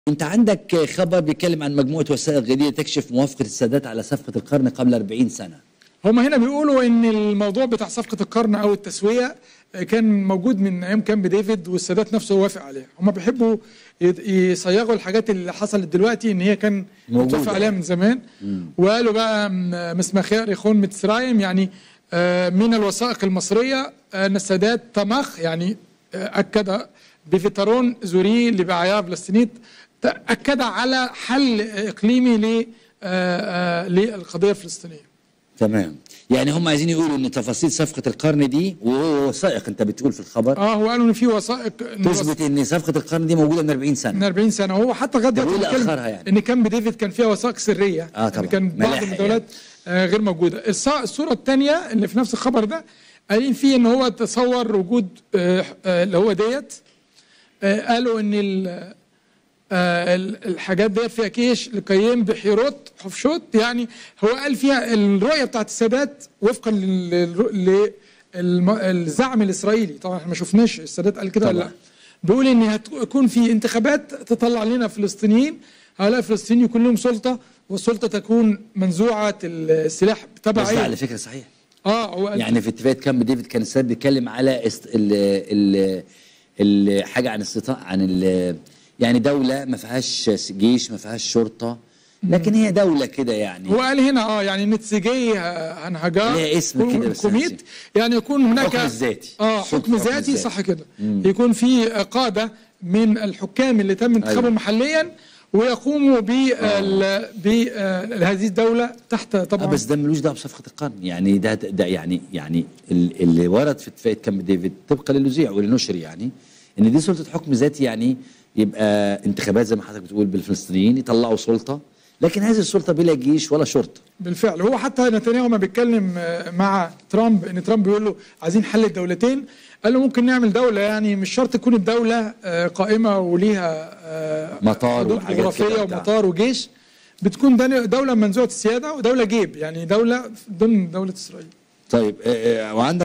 انت عندك خبر بيتكلم عن مجموعه وثائق جديده تكشف موافقه السادات على صفقه القرن قبل 40 سنه هما هنا بيقولوا ان الموضوع بتاع صفقه القرن او التسويه كان موجود من ايام كامب ديفيد والسادات نفسه وافق عليها هما بيحبوا يت- يصيغوا الحاجات اللي حصلت دلوقتي ان هي كان موجودة. متوافق عليها من زمان وقالوا بقى م- مسمخير يخون متسرايم يعني آه، من الوثائق المصريه ان السادات تمخ يعني آه، اكد بفترون زوري لبعايا فلسطينيت اكد على حل اقليمي ل آه، آه، للقضيه الفلسطينيه تمام يعني هم عايزين يقولوا ان تفاصيل صفقه القرن دي وهو وثائق انت بتقول في الخبر اه هو قالوا ان في وثائق إن تثبت ان صفقه القرن دي موجوده من 40 من سنه 40 سنه وهو حتى لغايه دلوقتي إيه اللي بيتكلم أخرها يعني؟ ان كامب ديفيد كان فيها وثائق سريه آه طبعاً. يعني كان بعض ملاحق من الدولات آه غير موجوده الص- الصوره الثانيه اللي في نفس الخبر ده قايلين فيه ان هو تصور وجود آه آه اللي هو ديت آه قالوا ان ال- آه ال- الحاجات ديت فيها كيش لقيم بحيروت حفشوت يعني هو قال فيها الرؤيه بتاعت السادات وفقا لل- للم- الزعم الاسرائيلي طبعا احنا ما شفناش السادات قال كده ولا طبعاً. لا بيقول ان هتكون في انتخابات تطلع لنا فلسطينيين هؤلاء الفلسطينيين يكون لهم سلطه والسلطه تكون منزوعه السلاح تبع بس ده على ايه؟ فكره صحيح اه هو قال يعني في اتفاقيه كامب ديفيد كان السادات بيتكلم على است... ال... ال... ال... حاجه عن استطاع عن ال... يعني دوله ما فيهاش جيش ما فيهاش شرطه لكن هي دوله كده يعني هو قال هنا اه يعني نتسجي هنهجار ليها اسم كده بس كوميت ناسي. يعني يكون هناك حكم الذاتي. اه سلطة حكم حكم ذاتي الذاتي. صح كده يكون في قاده من الحكام اللي تم انتخابهم أيوة. محليا ويقوموا بال- بهذه الدوله تحت آه طبعا بس ده ملوش دعوه بصفقه القرن يعني ده ده يعني يعني ال- اللي ورد في اتفاقيه كامب ديفيد طبقا للوزيع وللنشر يعني ان دي سلطه حكم ذاتي يعني يبقى انتخابات زي ما حضرتك بتقول بالفلسطينيين يطلعوا سلطه لكن هذه السلطه بلا جيش ولا شرطه بالفعل هو حتى نتنياهو ما بيتكلم آه، مع ترامب ان ترامب بيقول له عايزين حل الدولتين قال له ممكن نعمل دوله يعني مش شرط تكون الدوله آه، قائمه وليها آه، مطار حدود وحاجات جغرافيه كده بتاع. ومطار وجيش بتكون دن- دوله منزوعه السياده ودوله جيب يعني دوله ضمن دوله اسرائيل طيب آه، آه، وعندك